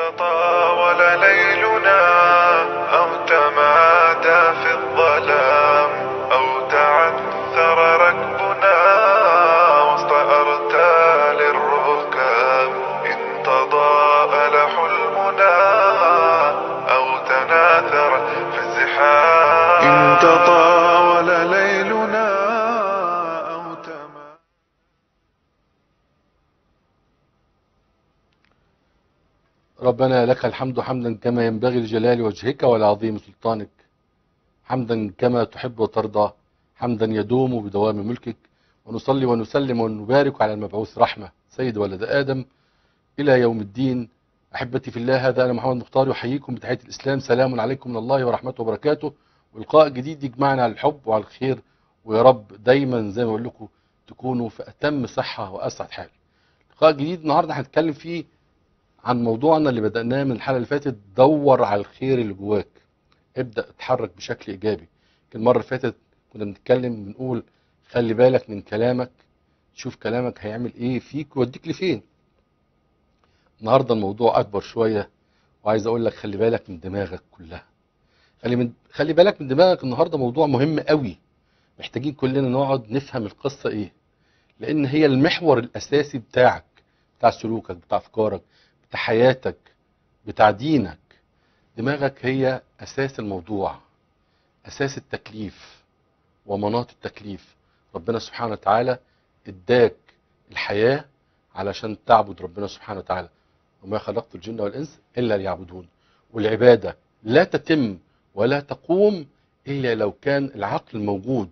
تطاول ليلنا أو تمادى في الظلام أو تعثر ركبنا وسط أرتال الركام إن تضاءل حلمنا أو تناثر في الزحام إن تطاول ليلنا أو تمادى ربنا لك الحمد حمدا كما ينبغي لجلال وجهك ولعظيم سلطانك حمدا كما تحب وترضى حمدا يدوم بدوام ملكك ونصلي ونسلم ونبارك على المبعوث رحمة سيد ولد آدم إلى يوم الدين أحبتي في الله هذا أنا محمد مختار يحييكم بتحية الإسلام سلام عليكم من الله ورحمته وبركاته ولقاء جديد يجمعنا على الحب وعلى الخير ويا رب دايما زي ما بقول لكم تكونوا في أتم صحة وأسعد حال لقاء جديد النهارده هنتكلم فيه عن موضوعنا اللي بدأناه من الحلقة اللي فاتت دور على الخير اللي جواك ابدأ اتحرك بشكل إيجابي المرة اللي فاتت كنا بنتكلم بنقول خلي بالك من كلامك شوف كلامك هيعمل ايه فيك ويوديك لفين النهارده الموضوع اكبر شويه وعايز اقول لك خلي بالك من دماغك كلها خلي من خلي بالك من دماغك النهارده موضوع مهم قوي محتاجين كلنا نقعد نفهم القصه ايه لان هي المحور الاساسي بتاعك بتاع سلوكك بتاع افكارك بتاع حياتك بتاع دينك دماغك هي اساس الموضوع اساس التكليف ومناط التكليف ربنا سبحانه وتعالى اداك الحياه علشان تعبد ربنا سبحانه وتعالى وما خلقت الجن والانس الا ليعبدون والعباده لا تتم ولا تقوم الا لو كان العقل موجود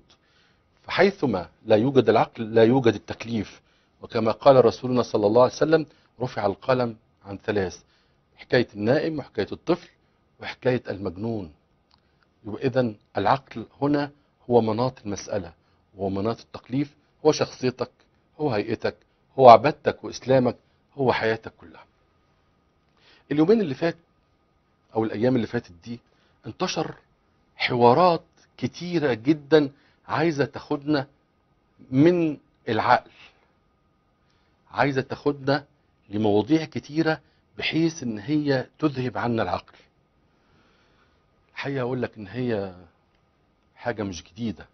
فحيثما لا يوجد العقل لا يوجد التكليف وكما قال رسولنا صلى الله عليه وسلم رفع القلم عن ثلاث حكايه النائم وحكايه الطفل وحكايه المجنون يبقى اذا العقل هنا هو مناط المساله هو مناط التكليف هو شخصيتك هو هيئتك هو عبادتك واسلامك هو حياتك كلها اليومين اللي فات او الايام اللي فاتت دي انتشر حوارات كتيرة جدا عايزة تاخدنا من العقل عايزة تاخدنا لمواضيع كتيرة بحيث ان هي تذهب عنا العقل الحقيقة اقول لك ان هي حاجة مش جديدة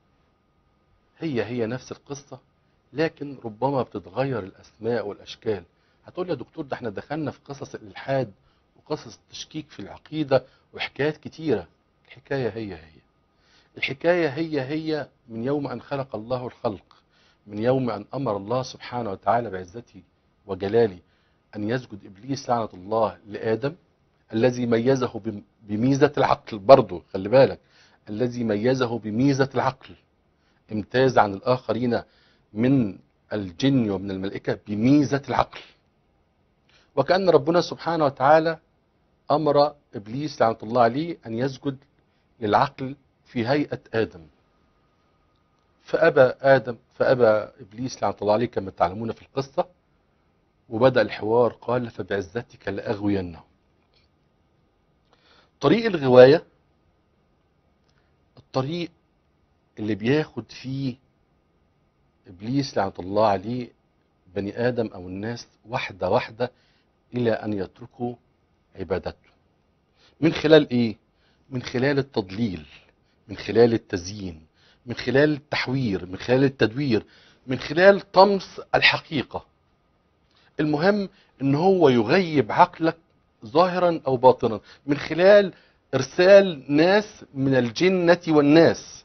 هي هي نفس القصة لكن ربما بتتغير الاسماء والاشكال هتقول لي يا دكتور ده احنا دخلنا في قصص الالحاد وقصص التشكيك في العقيده وحكايات كتيره الحكايه هي هي الحكايه هي هي من يوم ان خلق الله الخلق من يوم ان امر الله سبحانه وتعالى بعزته وجلاله ان يسجد ابليس لعنه الله لادم الذي ميزه بم- بميزه العقل برضه خلي بالك الذي ميزه بميزه العقل امتاز عن الاخرين من الجن ومن الملائكة بميزة العقل وكأن ربنا سبحانه وتعالى أمر إبليس لعنة الله عليه أن يسجد للعقل في هيئة آدم فأبى آدم فأبى إبليس لعنة الله عليه كما تعلمون في القصة وبدأ الحوار قال فبعزتك لأغوينهم طريق الغواية الطريق اللي بياخد فيه ابليس لعنه الله عليه بني ادم او الناس واحده واحده الى ان يتركوا عبادته من خلال ايه من خلال التضليل من خلال التزيين من خلال التحوير من خلال التدوير من خلال طمس الحقيقه المهم ان هو يغيب عقلك ظاهرا او باطنا من خلال ارسال ناس من الجنه والناس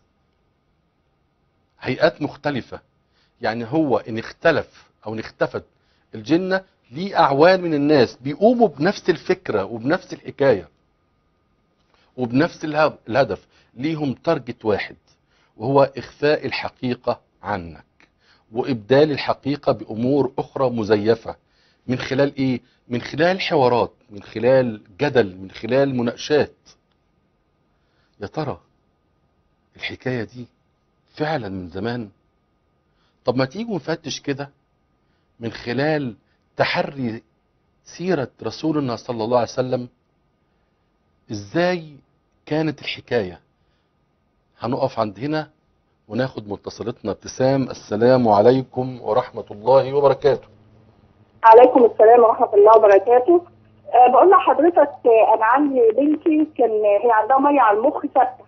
هيئات مختلفه يعني هو ان اختلف او ان اختفت الجنة ليه اعوان من الناس بيقوموا بنفس الفكرة وبنفس الحكاية وبنفس الهب- الهدف ليهم تارجت واحد وهو اخفاء الحقيقة عنك وابدال الحقيقة بامور اخرى مزيفة من خلال ايه من خلال حوارات من خلال جدل من خلال مناقشات يا ترى الحكاية دي فعلا من زمان طب ما تيجوا نفتش كده من خلال تحري سيرة رسولنا صلى الله عليه وسلم ازاي كانت الحكاية هنقف عند هنا وناخد متصلتنا ابتسام السلام عليكم ورحمة الله وبركاته عليكم السلام ورحمة الله وبركاته آه، بقول لحضرتك آه، انا عندي بنتي كان هي عندها ميه على المخ ثابته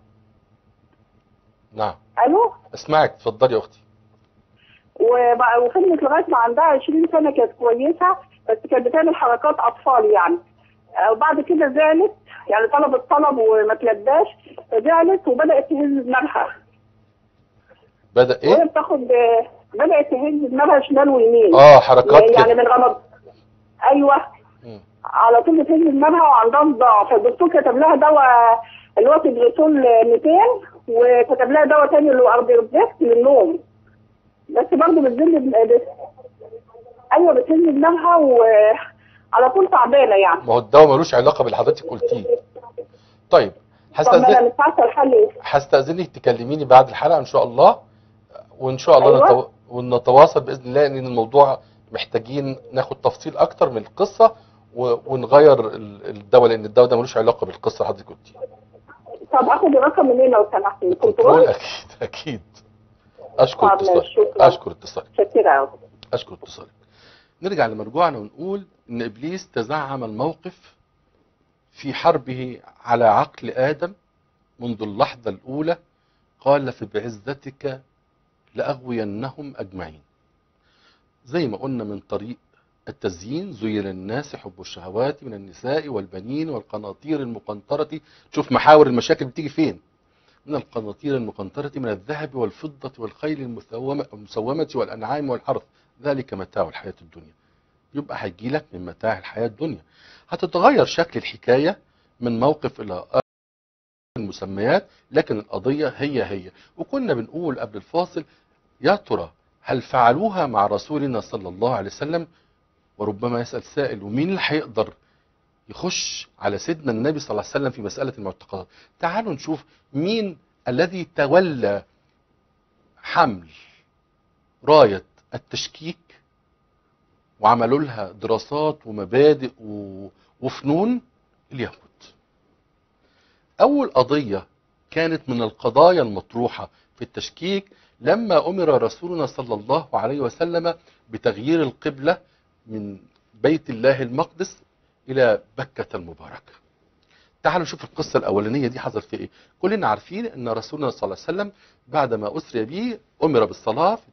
نعم الو اسمعك اتفضلي يا اختي وبقى- وفضلت لغايه ما عندها 20 سنه كانت كويسه بس كانت بتعمل حركات اطفال يعني آه، وبعد كده زعلت يعني طلبت طلب وما تلباش زعلت وبدات تهز دماغها بدا وهي ايه بتاخد آه، بدات تهز دماغها شمال ويمين اه حركات يعني كده من غضب ايوه مم. على طول بتهز دماغها وعندها صداع فالدكتور كتب لها دواء اللي هو تدريسول 200 وكتب لها دواء تاني اللي هو اربيربيكس للنوم بس برضه بتزن ايوه بتهز دماغها وعلى طول تعبانه يعني ما هو الدواء ملوش علاقه باللي حضرتك قلتيه طيب طب ما انا هستأذن مش عارفه الحل ايه هستأذنك تكلميني بعد الحلقه ان شاء الله وان شاء الله أيوة. نتو... ونتواصل باذن الله ان الموضوع محتاجين ناخد تفصيل اكتر من القصه و... ونغير ال- الدواء لان الدواء ده ملوش علاقه بالقصه اللي حضرتك قلتيها طب اخد الرقم منين لو سمحت الكنترول الكنترول اكيد اكيد اشكر طب اتصالك ماشي، شكراً. اشكر اتصالك شكرا قوي اشكر اتصالك نرجع لمرجوعنا ونقول ان ابليس تزعم الموقف في حربه على عقل ادم منذ اللحظه الاولى قال فبعزتك لاغوينهم اجمعين زي ما قلنا من طريق التزيين زين للناس حب الشهوات من النساء والبنين والقناطير المقنطرة شوف محاور المشاكل بتيجي فين من القناطير المقنطرة من الذهب والفضة والخيل المسومة, المسومة والأنعام والحرث ذلك متاع الحياة الدنيا يبقى هيجي لك من متاع الحياة الدنيا هتتغير شكل الحكاية من موقف إلى آخر المسميات لكن القضية هي هي وكنا بنقول قبل الفاصل يا ترى هل فعلوها مع رسولنا صلى الله عليه وسلم وربما يسأل سائل ومين اللي هيقدر يخش على سيدنا النبي صلى الله عليه وسلم في مسألة المعتقدات تعالوا نشوف مين الذي تولى حمل راية التشكيك وعملوا لها دراسات ومبادئ و... وفنون اليهود أول قضية كانت من القضايا المطروحة في التشكيك لما أمر رسولنا صلى الله عليه وسلم بتغيير القبلة من بيت الله المقدس إلى بكة المباركة تعالوا نشوف القصة الأولانية دي حصل في إيه كلنا عارفين أن رسولنا صلى الله عليه وسلم بعدما أسري به أمر بالصلاة في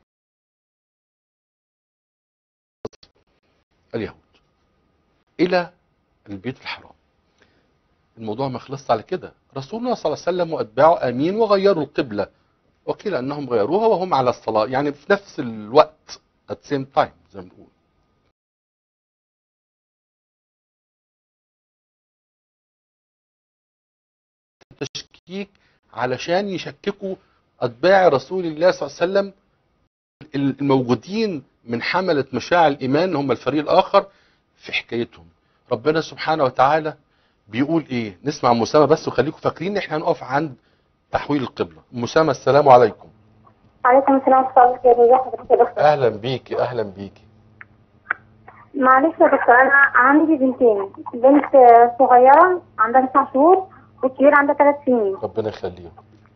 اليهود إلى البيت الحرام الموضوع ما خلصش على كده رسولنا صلى الله عليه وسلم وأتباعه آمين وغيروا القبلة وقيل أنهم غيروها وهم على الصلاة يعني في نفس الوقت at same time زي ما بنقول تشكيك علشان يشككوا أتباع رسول الله صلى الله عليه وسلم الموجودين من حملة مشاعر الإيمان هم الفريق الآخر في حكايتهم ربنا سبحانه وتعالى بيقول إيه نسمع مسامة بس وخليكم فاكرين إن إحنا هنقف عند تحويل القبلة مسامة السلام عليكم عليكم السلام ورحمة الله وبركاته ازي حضرتك يا دكتور أهلا بيكي أهلا بيكي معلش يا دكتور أنا عندي بنتين بنت صغيرة عندها تسع شهور والكبيرة عندها ثلاث سنين ربنا يخليهم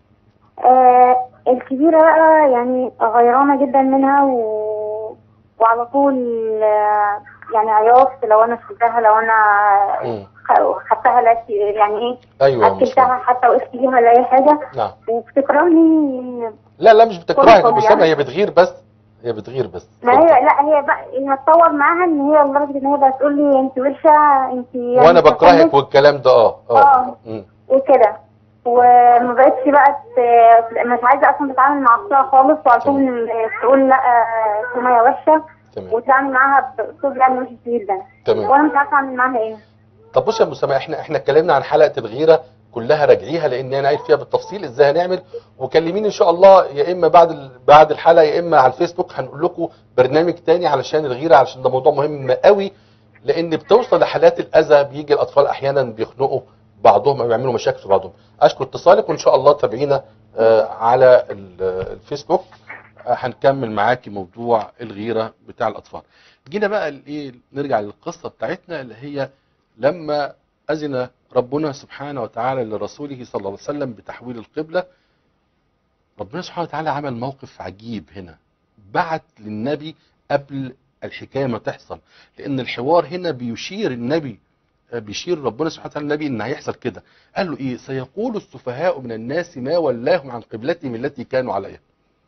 آه الكبيرة بقى يعني غيرانة جدا منها و... وعلى طول آه يعني عياط لو أنا شلتها لو أنا مم. خ- خدتها لا يعني إيه أيوة يا مسامة أكلتها حتى وقفت بيها ولا أي حاجة نعم وبتكرهني لا لا مش بتكرهك كلكم مسامة يعني. هي بتغير بس هي بتغير بس ما هي لا هي بقى هي هتطور معاها ان هي لدرجه ان هي بقى تقول لي انت وحشه انت يعني وانا بكرهك بتخلف والكلام ده اه اه آه. مم. وكده وما بقتش بقى ت- مش عايزه اصلا تتعامل مع اختها خالص وعلى طول تقول لا آه، سمية وحشه تمام وتتعامل معاها باسلوب يعني وحش جدا تمام وانا مش عارفه اعمل معاها ايه طب بص يا مسامة احنا احنا اتكلمنا عن حلقة الغيرة كلها راجعيها لان انا قايل فيها بالتفصيل ازاي هنعمل وكلميني ان شاء الله يا اما بعد ال... بعد الحلقة يا اما على الفيسبوك هنقول لكم برنامج تاني علشان الغيرة علشان ده موضوع مهم قوي لان بتوصل لحالات الاذى بيجي الاطفال احيانا بيخنقوا بعضهم او يعملوا مشاكل في بعضهم اشكر اتصالك وان شاء الله تابعينا آه، على ال- الفيسبوك آه، هنكمل معاكي موضوع الغيرة بتاع الاطفال جينا بقى الايه نرجع للقصة بتاعتنا اللي هي لما أذن ربنا سبحانه وتعالى لرسوله صلى الله عليه وسلم بتحويل القبلة ربنا سبحانه وتعالى عمل موقف عجيب هنا بعت للنبي قبل الحكاية ما تحصل لأن الحوار هنا بيشير النبي بيشير ربنا سبحانه وتعالى النبي ان هيحصل كده قال له ايه سيقول السفهاء من الناس ما ولاهم عن قبلتهم التي كانوا عليها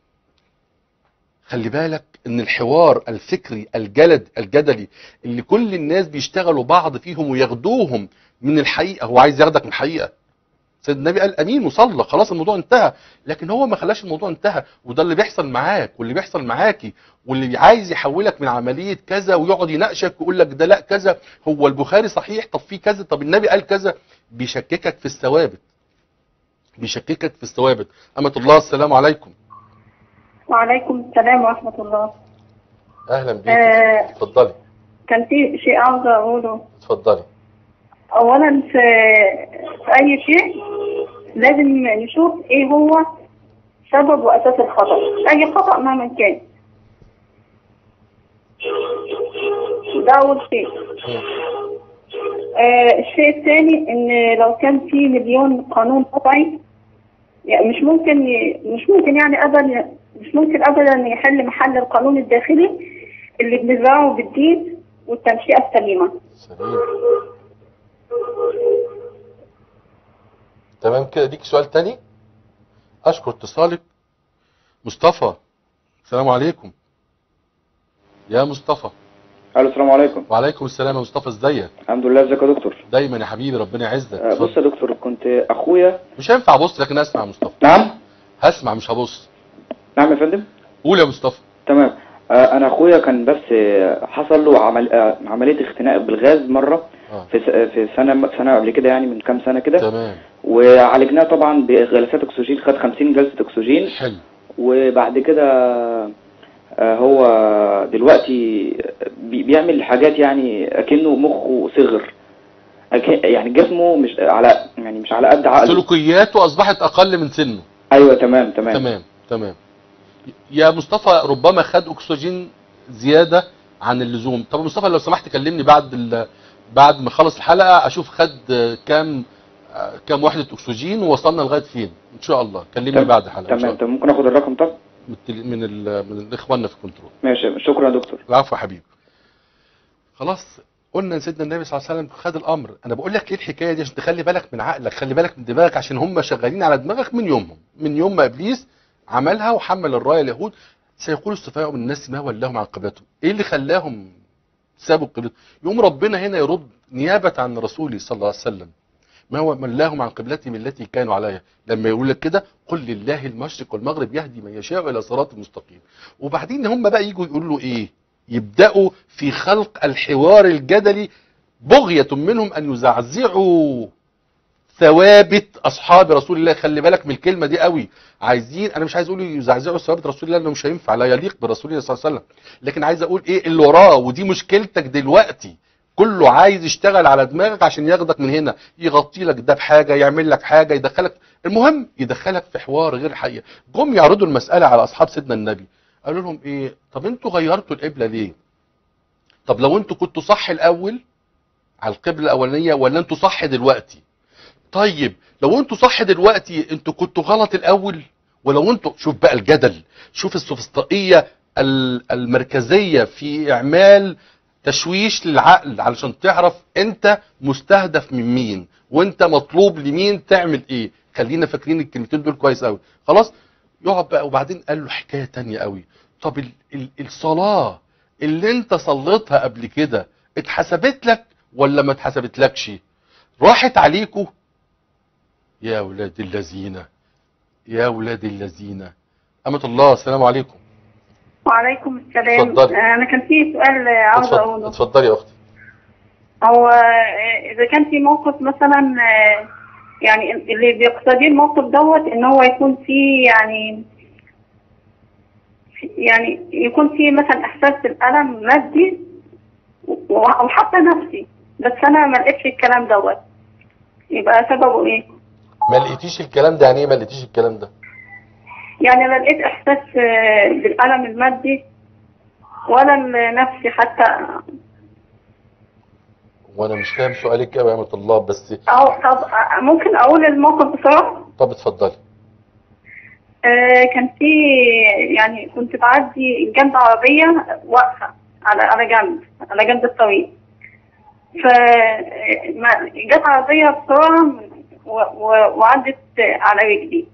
خلي بالك ان الحوار الفكري الجلد الجدلي اللي كل الناس بيشتغلوا بعض فيهم وياخدوهم من الحقيقه هو عايز ياخدك من الحقيقه سيد النبي قال امين وصلى خلاص الموضوع انتهى لكن هو ما خلاش الموضوع انتهى وده اللي بيحصل معاك واللي بيحصل معاكي واللي عايز يحولك من عمليه كذا ويقعد يناقشك ويقول لك ده لا كذا هو البخاري صحيح طب في كذا طب النبي قال كذا بيشككك في الثوابت بيشككك في الثوابت أمة الله السلام عليكم وعليكم السلام ورحمة الله أهلا بيك آه اتفضلي كان في شيء عاوزة أقوله اتفضلي أولا في, في أي شيء لازم نشوف إيه هو سبب وأساس الخطأ أي خطأ مهما كان ده أول شيء آه الشيء الثاني إن لو كان في مليون قانون وضعي يعني مش ممكن ي... مش ممكن يعني أبدا مش ممكن أبدا يحل محل القانون الداخلي اللي بنزرعه بالدين والتنشئة السليمة سليم تمام كده ليك سؤال تاني اشكر اتصالك مصطفى السلام عليكم يا مصطفى الو السلام عليكم وعليكم السلام يا مصطفى ازيك الحمد لله ازيك يا دكتور دايما يا حبيبي ربنا يعزك آه، بص اتفضل. يا دكتور كنت اخويا مش هينفع ابص لكن اسمع يا مصطفى نعم هسمع مش هبص نعم يا فندم قول يا مصطفى تمام آه، انا اخويا كان بس آه، حصل له عمل آه، عمليه اختناق بالغاز مره اه في س- في سنه سنه قبل كده يعني من كام سنه كده تمام وعالجناه طبعا بجلسات اكسجين خد 50 جلسه اكسجين حلو وبعد كده آه، هو دلوقتي بي- بيعمل حاجات يعني اكنه مخه صغر أك- يعني جسمه مش على يعني مش على قد عقله سلوكياته اصبحت اقل من سنه ايوه تمام تمام تمام تمام يا مصطفى ربما خد اكسجين زياده عن اللزوم طب يا مصطفى لو سمحت كلمني بعد ال... بعد ما خلص الحلقه اشوف خد كام كام وحده اكسجين ووصلنا لغايه فين ان شاء الله كلمني تمام. بعد الحلقه ان شاء تمام الله طب ممكن اخد الرقم طب من التل- من ال... من اخواننا في كنترول ماشي شكرا يا دكتور العفو يا حبيبي خلاص قلنا ان سيدنا النبي صلى الله عليه وسلم خد الامر انا بقول لك ليه الحكايه دي عشان تخلي بالك من عقلك خلي بالك من دماغك عشان هم شغالين على دماغك من يومهم من يوم ما ابليس عملها وحمل الرايه اليهود سيقول السفهاء من الناس ما ولاهم عن قبلتهم ايه اللي خلاهم سابوا قبلتهم يقوم ربنا هنا يرد نيابه عن رسوله صلى الله عليه وسلم ما هو ولاهم عن قبلتهم التي كانوا عليها لما يقول لك كده قل لله المشرق والمغرب يهدي من يشاء الى صراط مستقيم وبعدين هم بقى يجوا يقولوا له ايه يبداوا في خلق الحوار الجدلي بغيه منهم ان يزعزعوا ثوابت اصحاب رسول الله خلي بالك من الكلمه دي قوي عايزين انا مش عايز اقول يزعزعوا ثوابت رسول الله لانه مش هينفع لا يليق برسول الله صلى الله عليه وسلم لكن عايز اقول ايه اللي وراه ودي مشكلتك دلوقتي كله عايز يشتغل على دماغك عشان ياخدك من هنا يغطي لك ده بحاجه يعمل لك حاجه يدخلك المهم يدخلك في حوار غير حقيقي جم يعرضوا المساله على اصحاب سيدنا النبي قالوا لهم ايه طب انتوا غيرتوا القبله ليه طب لو انتوا كنتوا صح الاول على القبله الاولانيه ولا انتوا صح دلوقتي طيب لو انتوا صح دلوقتي انتوا كنتوا غلط الاول ولو انتوا شوف بقى الجدل شوف السوفسطائيه ال- المركزيه في اعمال تشويش للعقل علشان تعرف انت مستهدف من مين وانت مطلوب لمين تعمل ايه خلينا فاكرين الكلمتين دول كويس قوي خلاص يقعد بقى وبعدين قال له حكايه تانية قوي طب ال ال الصلاه اللي انت صليتها قبل كده اتحسبت لك ولا ما اتحسبتلكش راحت عليكوا يا ولاد الذين يا ولاد الذين أمة الله السلام عليكم وعليكم السلام اتفضلي. آه، أنا كان في سؤال آه، عاوزة اتفضل- أقوله اتفضلي يا أختي هو آه، إذا كان في موقف مثلا آه، يعني اللي بيقتضي الموقف دوت إن هو يكون فيه يعني يعني يكون فيه مثلا إحساس بالألم مادي و- وحتى نفسي بس أنا ما لقيتش الكلام دوت يبقى سببه إيه؟ ما لقيتيش الكلام ده يعني ايه ما لقيتيش الكلام ده يعني لا لقيت إحساس آه، بالألم المادي ولا النفسي حتى وانا مش فاهم سؤالك قوي يا أمة الله بس أو طب آه، ممكن أقول الموقف بسرعة؟ طب اتفضلي آه، كان في يعني كنت بعدي جنب عربية واقفة على على جنب على جنب الطريق ف ما- جت عربية بسرعة و- و- وعدت على رجلي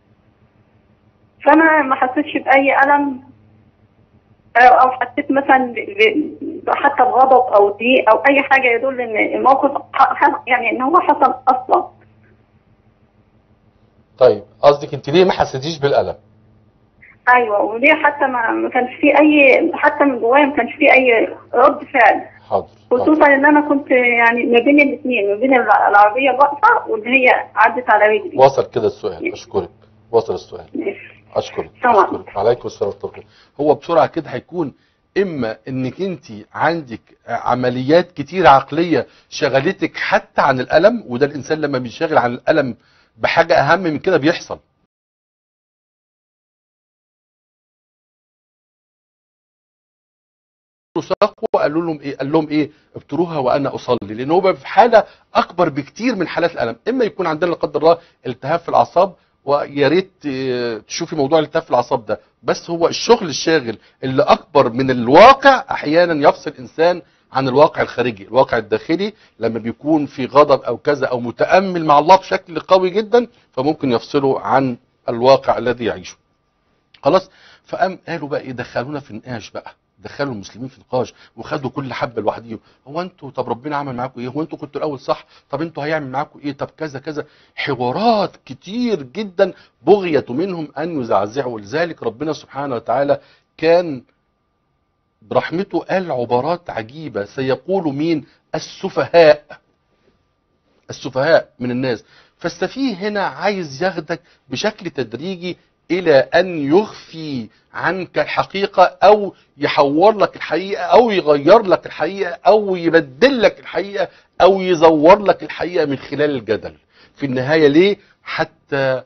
فأنا ما حسيتش بأي ألم أو أو حسيت مثلا ب- ب- حتى بغضب أو ضيق أو أي حاجة يدل إن الموقف ح- ح- يعني إن هو حصل أصلا طيب قصدك انت ليه ما حسيتيش بالالم أيوه وليه حتى ما ما كانش في أي حتى من جوايا ما كانش في أي رد فعل حاضر حاضر. خصوصا ان انا كنت يعني ما بين الاثنين ما بين الع- العربيه الواقفه وان هي عدت على رجلي وصل كده السؤال اشكرك وصل السؤال اشكرك طبعا. اشكرك عليكم السلام ورحمه الله هو بسرعه كده هيكون اما انك انت عندك عمليات كتير عقليه شغلتك حتى عن الالم وده الانسان لما بيشغل عن الالم بحاجه اهم من كده بيحصل ساقوا قالوا لهم ايه قال لهم ايه ابتروها وانا اصلي لان هو بقى في حاله اكبر بكتير من حالات الالم اما يكون عندنا لا قدر الله التهاب في الاعصاب ويا ريت آه، تشوفي موضوع الالتهاب في الاعصاب ده بس هو الشغل الشاغل اللي اكبر من الواقع احيانا يفصل انسان عن الواقع الخارجي الواقع الداخلي لما بيكون في غضب او كذا او متامل مع الله بشكل قوي جدا فممكن يفصله عن الواقع الذي يعيشه خلاص فقام قالوا بقى ايه دخلونا في نقاش بقى دخلوا المسلمين في نقاش وخدوا كل حبه لوحديهم هو انتوا طب ربنا عمل معاكم ايه هو انتوا كنتوا الاول صح طب انتوا هيعمل معاكم ايه طب كذا كذا حوارات كتير جدا بغية منهم ان يزعزعوا لذلك ربنا سبحانه وتعالى كان برحمته قال عبارات عجيبة سيقول مين السفهاء السفهاء من الناس فالسفيه هنا عايز ياخدك بشكل تدريجي الى ان يخفي عنك الحقيقة او يحور لك الحقيقة او يغير لك الحقيقة او يبدل لك الحقيقة او يزور لك الحقيقة من خلال الجدل في النهاية ليه حتى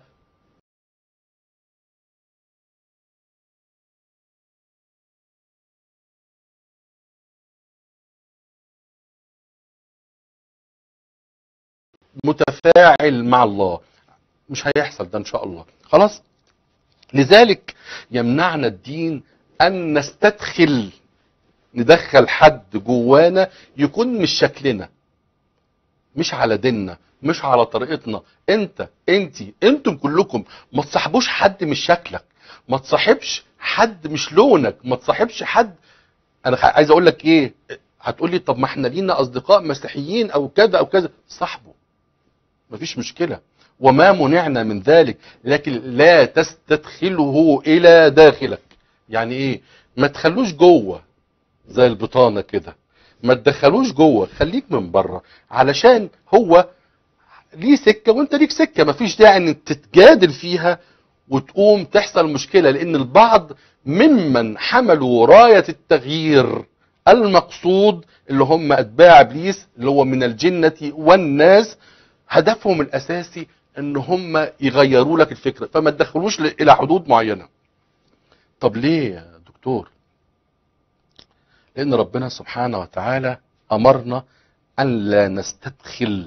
متفاعل مع الله مش هيحصل ده ان شاء الله خلاص لذلك يمنعنا الدين ان نستدخل ندخل حد جوانا يكون مش شكلنا مش على ديننا مش على طريقتنا انت انت انتم كلكم ما تصاحبوش حد مش شكلك ما تصاحبش حد مش لونك ما تصاحبش حد انا خ- عايز اقول لك ايه هتقول لي طب ما احنا لينا اصدقاء مسيحيين او كذا او كذا صاحبه مفيش مشكلة وما منعنا من ذلك لكن لا تستدخله الى داخلك يعني ايه ما تخلوش جوه زي البطانة كده ما تدخلوش جوه خليك من بره علشان هو ليه سكة وانت ليك سكة مفيش داعي ان تتجادل فيها وتقوم تحصل مشكلة لان البعض ممن حملوا راية التغيير المقصود اللي هم اتباع ابليس اللي هو من الجنة والناس هدفهم الاساسي ان هم يغيروا لك الفكرة فما تدخلوش ل- الى حدود معينة طب ليه يا دكتور لان ربنا سبحانه وتعالى امرنا ان لا نستدخل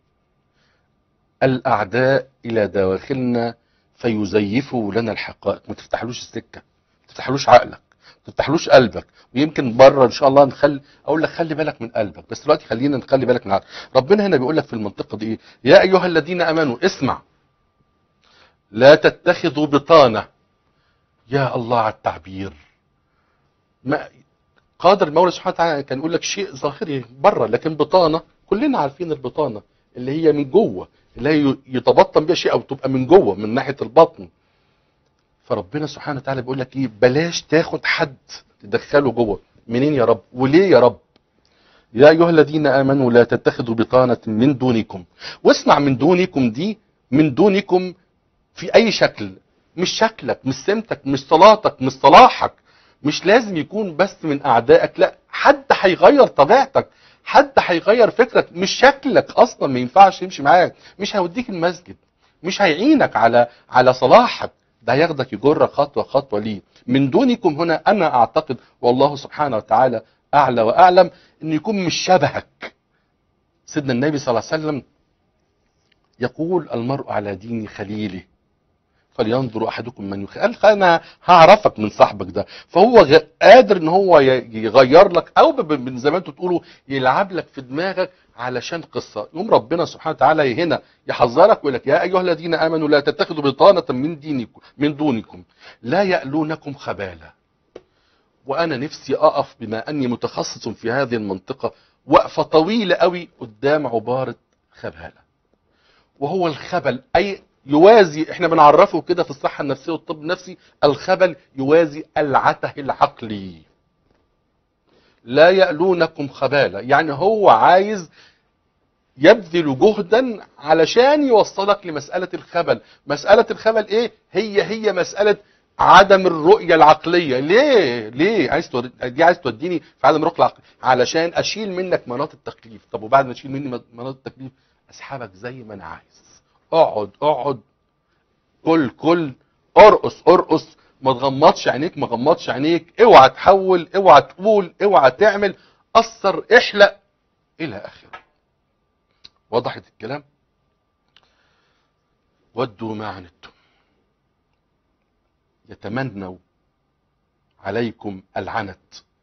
الاعداء الى دواخلنا فيزيفوا لنا الحقائق ما تفتحلوش السكه ما تفتحلوش عقلك ما تفتحلوش قلبك ويمكن بره ان شاء الله نخلي اقول لك خلي بالك من قلبك بس دلوقتي خلينا نخلي بالك من عقلك ربنا هنا بيقول لك في المنطقه دي ايه يا ايها الذين امنوا اسمع لا تتخذوا بطانه يا الله على التعبير ما قادر المولى سبحانه وتعالى كان يقول لك شيء ظاهري بره لكن بطانه كلنا عارفين البطانه اللي هي من جوه اللي هي يتبطن بيها شيء او تبقى من جوه من ناحيه البطن فربنا سبحانه وتعالى بيقول لك ايه بلاش تاخد حد تدخله جوه منين يا رب وليه يا رب يا ايها الذين امنوا لا تتخذوا بطانه من دونكم واسمع من دونكم دي من دونكم في اي شكل مش شكلك مش سمتك مش صلاتك مش صلاحك مش لازم يكون بس من اعدائك لا حد هيغير طبيعتك حد هيغير فكرك مش شكلك اصلا ما ينفعش يمشي معاك مش هيوديك المسجد مش هيعينك على على صلاحك ده هياخدك يجرك خطوه خطوه ليه من دونكم هنا انا اعتقد والله سبحانه وتعالى اعلى واعلم انه يكون مش شبهك سيدنا النبي صلى الله عليه وسلم يقول المرء على دين خليله فلينظر احدكم من يخ قال انا هعرفك من صاحبك ده فهو غ... قادر ان هو ي- يغير لك او ب- ب- زي ما انتوا تقولوا يلعب لك في دماغك علشان قصه يوم ربنا سبحانه وتعالى هنا يحذرك ويقول لك يا ايها الذين امنوا لا تتخذوا بطانه من دينكم من دونكم لا يألونكم خبالا وانا نفسي اقف بما اني متخصص في هذه المنطقه وقفه طويله قوي قدام عباره خباله وهو الخبل اي يوازي احنا بنعرفه كده في الصحه النفسيه والطب النفسي الخبل يوازي العته العقلي لا يألونكم خبالا يعني هو عايز يبذل جهدا علشان يوصلك لمسألة الخبل مسألة الخبل ايه هي هي مسألة عدم الرؤية العقلية ليه ليه عايز تود... دي عايز توديني في عدم الرؤية العقلية علشان اشيل منك مناط التكليف طب وبعد ما تشيل مني مناط التكليف اسحبك زي ما انا عايز اقعد اقعد كل كل ارقص ارقص ما تغمضش عينيك ما غمضش عينيك اوعى تحول اوعى تقول اوعى تعمل اثر احلق الى اخره وضحت الكلام ودوا ما عنتم يتمنوا عليكم العنت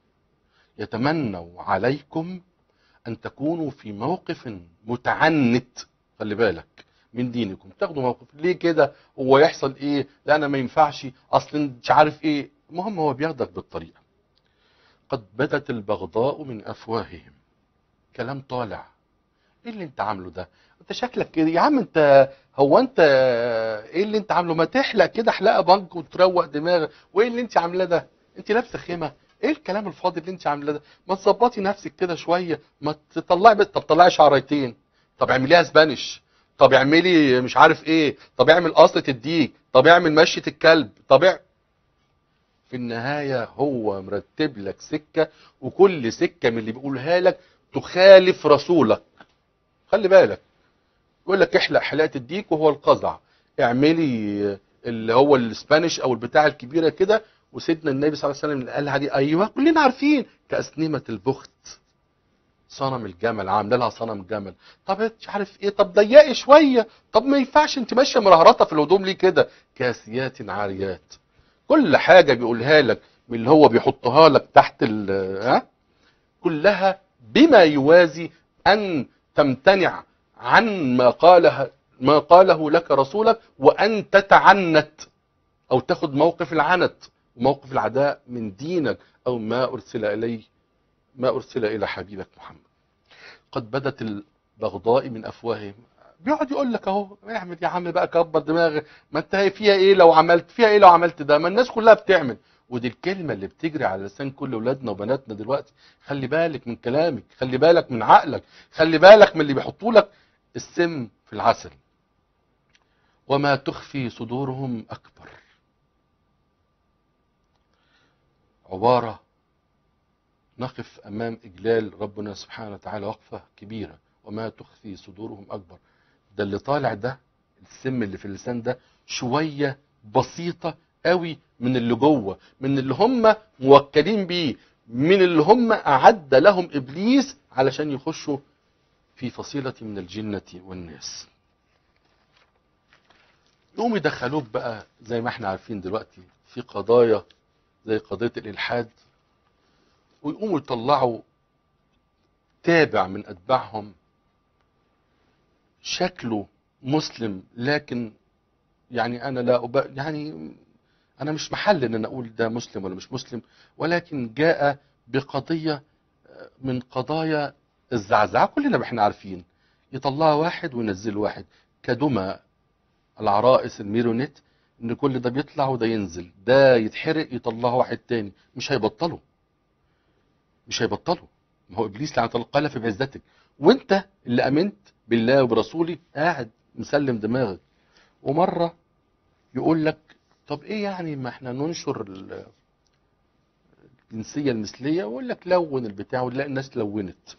يتمنوا عليكم ان تكونوا في موقف متعنت خلي بالك من دينكم تاخدوا موقف ليه كده هو يحصل ايه لا انا ما ينفعش اصلا مش عارف ايه المهم هو بياخدك بالطريقه قد بدت البغضاء من افواههم كلام طالع ايه اللي انت عامله ده انت شكلك كده يا عم انت هو انت ايه اللي انت عامله ما تحلق كده حلقه بنك وتروق دماغك وايه اللي انت عاملاه ده انت لابسه خيمه ايه الكلام الفاضي اللي انت عاملاه ده ما تظبطي نفسك كده شويه ما تطلعي بس طب طلعي شعريتين طب اعمليها اسبانيش طب اعملي مش عارف ايه طب اعمل قصة الديك طب اعمل مشية الكلب طب اع... في النهاية هو مرتب لك سكة وكل سكة من اللي بيقولها لك تخالف رسولك خلي بالك يقول لك احلق حلاقة الديك وهو القزع اعملي اللي هو الاسبانيش او البتاع الكبيرة كده وسيدنا النبي صلى الله عليه وسلم قالها دي ايوه كلنا عارفين كأسنمة البخت صنم الجمل عامله لها صنم جمل طب مش عارف ايه طب ضيقي شويه طب ما ينفعش انت ماشيه مرهرطه في الهدوم ليه كده كاسيات عاريات كل حاجه بيقولها لك من اللي هو بيحطها لك تحت ال ها كلها بما يوازي ان تمتنع عن ما قاله ما قاله لك رسولك وان تتعنت او تاخد موقف العنت وموقف العداء من دينك او ما ارسل اليه ما أرسل إلى حبيبك محمد قد بدت البغضاء من أفواههم بيقعد يقول لك اهو اعمل يا عم بقى كبر دماغك ما انت فيها ايه لو عملت فيها ايه لو عملت ده ما الناس كلها بتعمل ودي الكلمة اللي بتجري على لسان كل اولادنا وبناتنا دلوقتي خلي بالك من كلامك خلي بالك من عقلك خلي بالك من اللي بيحطوا لك السم في العسل وما تخفي صدورهم اكبر عبارة نقف امام اجلال ربنا سبحانه وتعالى وقفه كبيره وما تخفي صدورهم اكبر ده اللي طالع ده السم اللي في اللسان ده شويه بسيطه قوي من اللي جوه من اللي هم موكلين بيه من اللي هم اعد لهم ابليس علشان يخشوا في فصيله من الجنه والناس يقوم يدخلوك بقى زي ما احنا عارفين دلوقتي في قضايا زي قضيه الالحاد ويقوموا يطلعوا تابع من اتباعهم شكله مسلم لكن يعني انا لا أب... يعني انا مش محل ان انا اقول ده مسلم ولا مش مسلم ولكن جاء بقضيه من قضايا الزعزعه كلنا احنا عارفين يطلعها واحد وينزل واحد كدمى العرائس الميرونيت ان كل ده بيطلع وده ينزل ده يتحرق يطلعه واحد تاني مش هيبطلوا مش هيبطلوا ما هو ابليس لعنه الله قال في بعزتك وانت اللي امنت بالله وبرسولي قاعد مسلم دماغك ومره يقول لك طب ايه يعني ما احنا ننشر ال- الجنسيه المثليه ويقول لك لون البتاع ونلاقي الناس لونت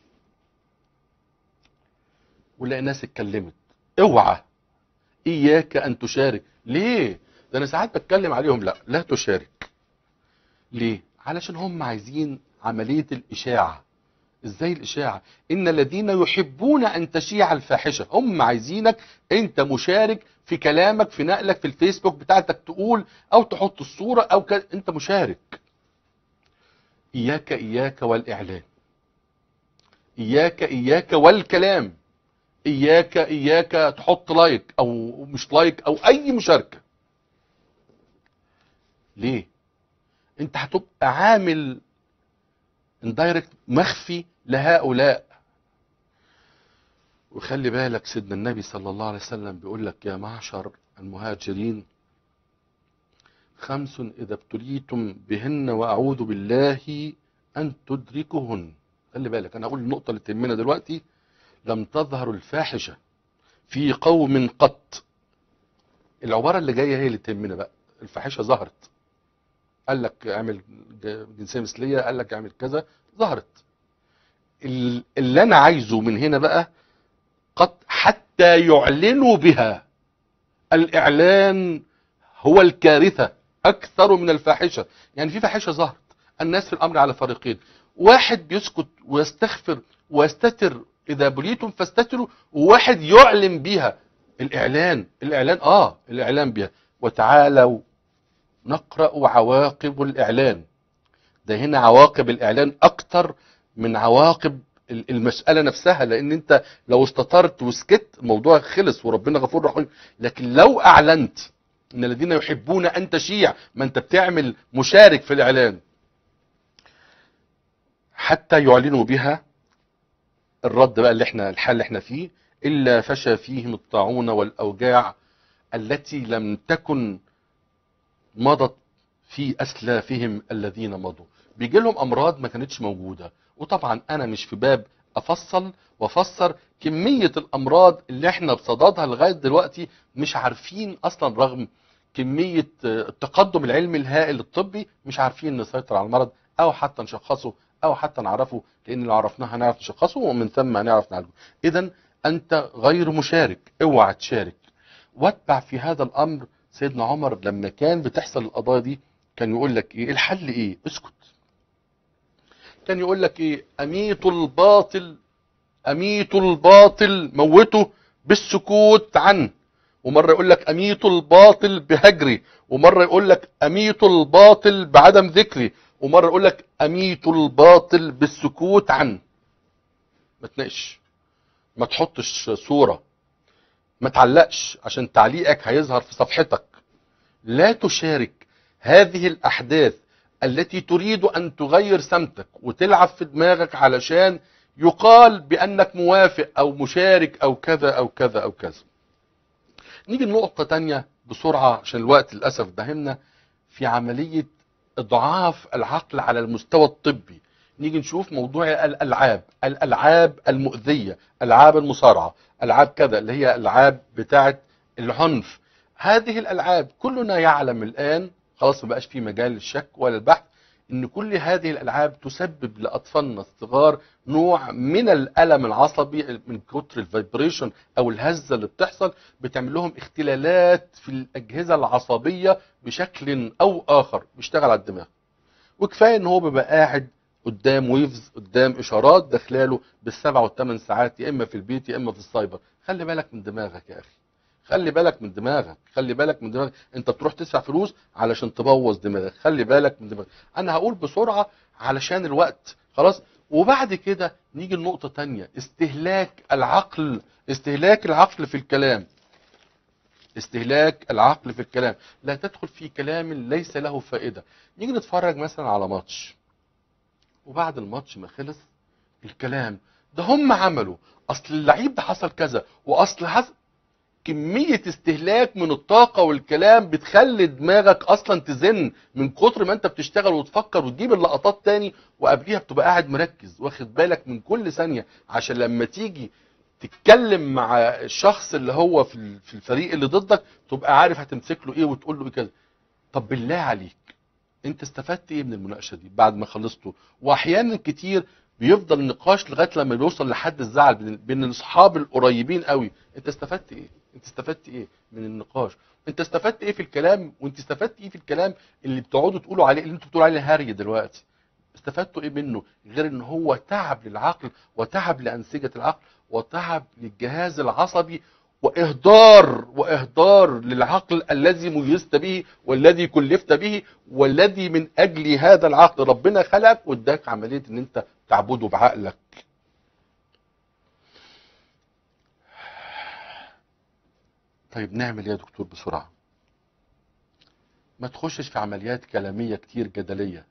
ونلاقي الناس اتكلمت اوعى اياك ان تشارك ليه ده انا ساعات بتكلم عليهم لا لا تشارك ليه علشان هم عايزين عمليه الاشاعه ازاي الاشاعه ان الذين يحبون ان تشيع الفاحشه هم عايزينك انت مشارك في كلامك في نقلك في الفيسبوك بتاعتك تقول او تحط الصوره او ك... انت مشارك اياك اياك والاعلان اياك اياك والكلام اياك اياك تحط لايك او مش لايك او اي مشاركه ليه انت هتبقى عامل اندايركت مخفي لهؤلاء وخلي بالك سيدنا النبي صلى الله عليه وسلم بيقول لك يا معشر المهاجرين خمس إذا ابتليتم بهن وأعوذ بالله أن تدركهن خلي بالك أنا أقول النقطة اللي تهمنا دلوقتي لم تظهر الفاحشة في قوم قط العبارة اللي جاية هي اللي تهمنا بقى الفاحشة ظهرت قال لك اعمل جنسية مثلية قال لك اعمل كذا ظهرت ال- اللي انا عايزه من هنا بقى قد حتى يعلنوا بها الاعلان هو الكارثة اكثر من الفاحشة يعني في فاحشة ظهرت الناس في الامر على فريقين واحد بيسكت ويستغفر ويستتر اذا بليتم فاستتروا وواحد يعلن بها الاعلان الاعلان اه الاعلان بها وتعالوا نقرأ عواقب الإعلان ده هنا عواقب الإعلان أكتر من عواقب ال- المسألة نفسها لأن أنت لو استطرت وسكت الموضوع خلص وربنا غفور رحيم لكن لو أعلنت إن الذين يحبون أن تشيع ما أنت بتعمل مشارك في الإعلان حتى يعلنوا بها الرد بقى اللي احنا الحال اللي احنا فيه إلا فشى فيهم الطاعون والأوجاع التي لم تكن مضت في أسلافهم الذين مضوا بيجي لهم أمراض ما كانتش موجودة وطبعا أنا مش في باب أفصل وأفسر كمية الأمراض اللي احنا بصددها لغاية دلوقتي مش عارفين أصلا رغم كمية آه، التقدم العلمي الهائل الطبي مش عارفين نسيطر على المرض أو حتى نشخصه أو حتى نعرفه لأن لو عرفناه هنعرف نشخصه ومن ثم هنعرف نعالجه إذا أنت غير مشارك اوعى تشارك واتبع في هذا الأمر سيدنا عمر لما كان بتحصل القضايا دي كان يقول لك ايه الحل ايه اسكت كان يقول لك ايه اميتوا الباطل اميتوا الباطل موته بالسكوت عنه ومره يقول لك اميتوا الباطل بهجري ومره يقول لك اميتوا الباطل بعدم ذكري ومره يقول لك اميتوا الباطل بالسكوت عنه ما تناقش ما تحطش صوره ما تعلقش عشان تعليقك هيظهر في صفحتك لا تشارك هذه الأحداث التي تريد أن تغير سمتك وتلعب في دماغك علشان يقال بأنك موافق أو مشارك أو كذا أو كذا أو كذا نيجي لنقطة تانية بسرعة عشان الوقت للأسف دهمنا في عملية إضعاف العقل على المستوى الطبي نيجي نشوف موضوع الألعاب الألعاب المؤذية ألعاب المصارعة ألعاب كذا اللي هي ألعاب بتاعة العنف هذه الألعاب كلنا يعلم الآن خلاص ما بقاش في مجال للشك ولا البحث ان كل هذه الالعاب تسبب لاطفالنا الصغار نوع من الالم العصبي من كتر الفايبريشن او الهزه اللي بتحصل بتعمل لهم اختلالات في الاجهزه العصبيه بشكل او اخر بيشتغل على الدماغ وكفايه ان هو بيبقى قاعد قدام ويفز قدام اشارات داخلاله بالسبع والثمان ساعات يا اما في البيت يا اما في السايبر خلي بالك من دماغك يا اخي خلي بالك من دماغك خلي بالك من دماغك انت بتروح تدفع فلوس علشان تبوظ دماغك خلي بالك من دماغك انا هقول بسرعة علشان الوقت خلاص وبعد كده نيجي لنقطة تانية استهلاك العقل استهلاك العقل في الكلام استهلاك العقل في الكلام لا تدخل في كلام ليس له فائدة نيجي نتفرج مثلا على ماتش وبعد الماتش ما خلص الكلام ده هم عملوا اصل اللعيب ده حصل كذا واصل حصل كمية استهلاك من الطاقة والكلام بتخلي دماغك اصلا تزن من كتر ما انت بتشتغل وتفكر وتجيب اللقطات تاني وقبليها بتبقى قاعد مركز واخد بالك من كل ثانية عشان لما تيجي تتكلم مع الشخص اللي هو في ال- في الفريق اللي ضدك تبقى عارف هتمسك له ايه وتقول له ايه كذا طب بالله عليك انت استفدت ايه من المناقشه دي بعد ما خلصته واحيانا كتير بيفضل النقاش لغايه لما بيوصل لحد الزعل بين بين الاصحاب القريبين قوي انت استفدت ايه انت استفدت ايه من النقاش انت استفدت ايه في الكلام وانت استفدت ايه في الكلام اللي بتقعدوا تقولوا عليه اللي انتوا بتقولوا عليه هري دلوقتي استفدتوا ايه منه غير ان هو تعب للعقل وتعب لانسجه العقل وتعب للجهاز العصبي واهدار واهدار للعقل الذي ميزت به والذي كلفت به والذي من اجل هذا العقل ربنا خلقك واداك عمليه ان انت تعبده بعقلك طيب نعمل ايه يا دكتور بسرعه ما تخشش في عمليات كلاميه كتير جدليه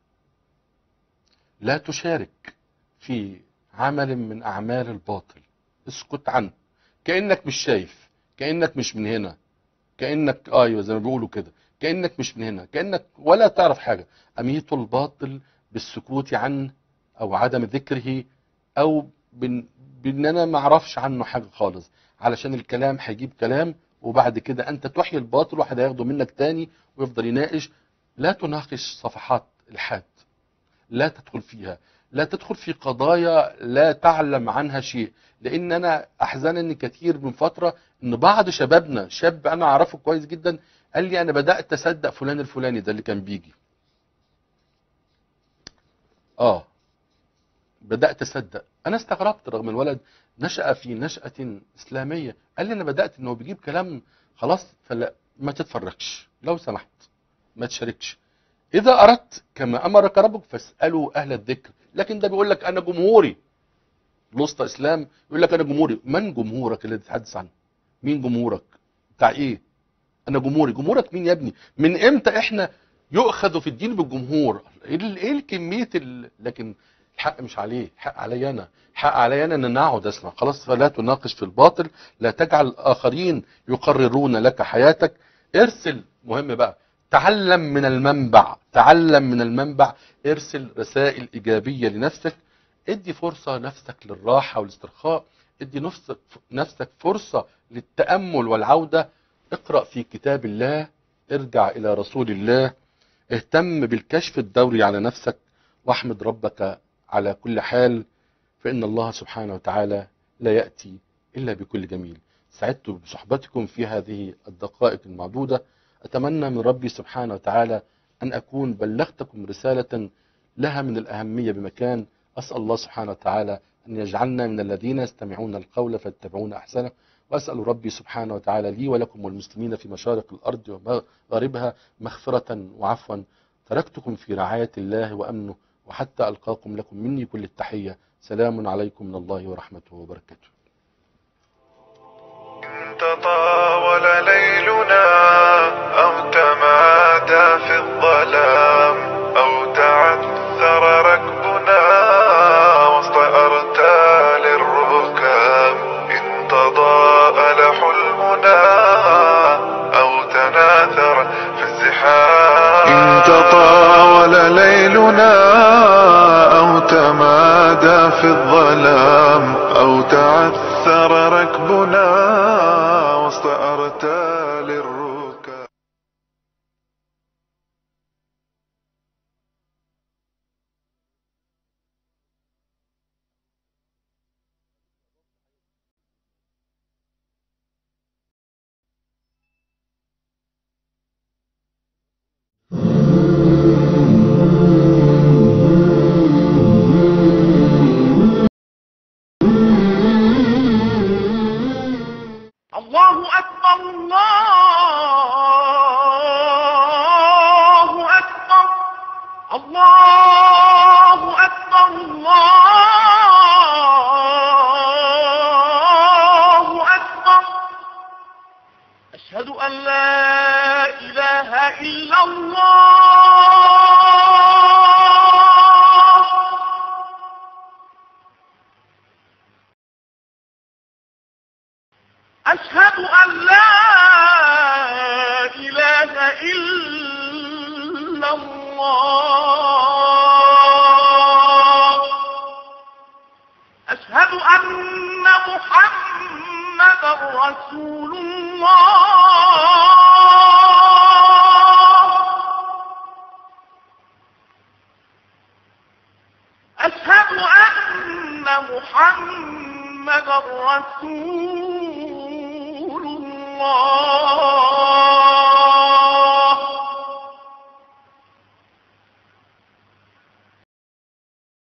لا تشارك في عمل من اعمال الباطل اسكت عنه كانك مش شايف كانك مش من هنا كانك ايوه زي ما بيقولوا كده كانك مش من هنا كانك ولا تعرف حاجه اميت الباطل بالسكوت عنه او عدم ذكره او بان بان انا ما اعرفش عنه حاجه خالص علشان الكلام هيجيب كلام وبعد كده انت تحيي الباطل واحد هياخده منك تاني ويفضل يناقش لا تناقش صفحات الحاد لا تدخل فيها لا تدخل في قضايا لا تعلم عنها شيء لان انا احزنني كثير من فتره ان بعض شبابنا شاب انا اعرفه كويس جدا قال لي انا بدات اصدق فلان الفلاني ده اللي كان بيجي اه بدات اصدق انا استغربت رغم الولد نشا في نشاه اسلاميه قال لي انا بدات انه بيجيب كلام خلاص فلا ما تتفرجش لو سمحت ما تشاركش اذا اردت كما امرك ربك فاسالوا اهل الذكر لكن ده بيقول لك انا جمهوري الوسط اسلام يقول لك انا جمهوري من جمهورك اللي تتحدث عنه مين جمهورك بتاع ايه انا جمهوري جمهورك مين يا ابني من امتى احنا يؤخذ في الدين بالجمهور ايه ال- ايه الكميه ال... لكن الحق مش عليه الحق علي انا الحق علي انا ان اقعد اسمع خلاص فلا تناقش في الباطل لا تجعل الاخرين يقررون لك حياتك ارسل مهم بقى تعلم من المنبع تعلم من المنبع ارسل رسائل ايجابيه لنفسك ادي فرصه نفسك للراحه والاسترخاء ادي نفسك نفسك فرصه للتامل والعوده اقرا في كتاب الله ارجع الى رسول الله اهتم بالكشف الدوري على نفسك واحمد ربك على كل حال فإن الله سبحانه وتعالى لا يأتي إلا بكل جميل سعدت بصحبتكم في هذه الدقائق المعدودة أتمنى من ربي سبحانه وتعالى أن أكون بلغتكم رسالة لها من الأهمية بمكان أسأل الله سبحانه وتعالى أن يجعلنا من الذين يستمعون القول فيتبعون أحسنه وأسأل ربي سبحانه وتعالى لي ولكم والمسلمين في مشارق الأرض ومغاربها مغفرة وعفوا تركتكم في رعاية الله وأمنه وحتى ألقاكم لكم مني كل التحية سلام عليكم من الله ورحمته وبركاته إن تطاول ليلنا أو تمادى في الظلام أو تعثر ركبنا وسط أرتال الركام إن تضاءل حلمنا أو تناثر في الزحام إن تطاول ليلنا أو تمادى في الظلام أو تعثر ركبنا وسط أرتال الركام الله أكبر الله أكبر الله أكبر الله أكبر أشهد أن لا إله إلا الله أشهد أن لا إله إلا الله أشهد أن محمد رسول الله أشهد أن محمد رسول الله